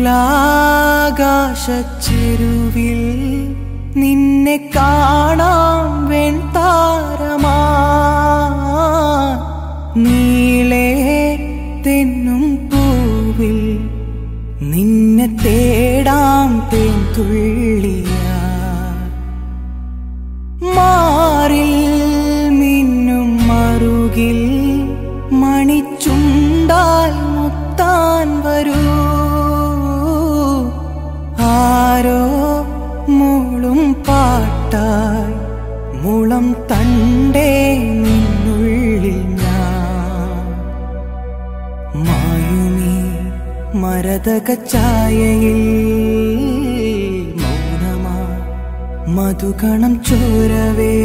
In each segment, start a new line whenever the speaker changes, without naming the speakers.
നീലാകാശച്ചെരുവിൽ നിന്നെ കാണാം വെൺതാരമാ നീളേ തെന്നും പൂവിൽ നിന്നെ തേടാം തേൻ തുള്ളിയാ മാറിൽ മിന്നും മറുകിൽ മണിച്ചുണ്ടാൽ മുത്താൻ വരൂ ആരോ മൂളും പാട്ടായി മുളം തണ്ടേ നിന്നുള്ളിൽ ഞാൻ മായുമീ മരതക ഛായയിൽ മൗനമാ മധുകണം ചോരവേ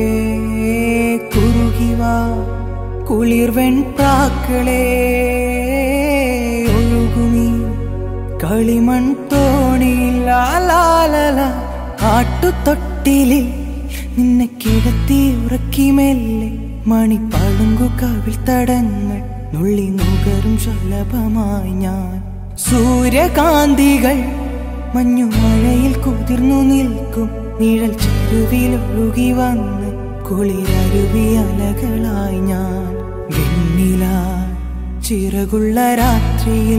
കുറുകിവാ കുളിർവെൺ പ്രാക്കളേ ഒഴുകുമീ കളിമൺ തോണിയിൽ ലാലാലല ആട്ടുതൊട്ടിലിൽ നിന്നെ കിടത്തി ഉറക്കി മെല്ലെ മണി പളുങ്കു കവിൾ തടങ്ങൾ നുള്ളി നുകരും ശലഭമായി ഞാൻ സൂര്യകാന്തികൾ മഞ്ഞുമഴയിൽ കുതിർന്നു നിൽക്കും നിഴൽ ചെരുവിൽ ഒഴുകി വന്ന് കുളിരരുവി അലകളായി ഞാൻ വെണ്ണില ചിറകുള്ള രാത്രിയിൽ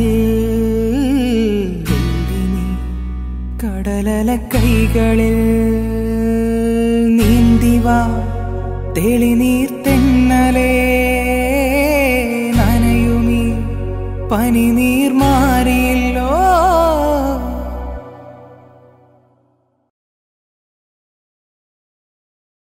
വെള്ളിനി കടലല കൈകളിൽ നീന്തിവാ തെളിനീർ തെന്നലേ നനയുമീ പനിനീർ മാറിയിൽ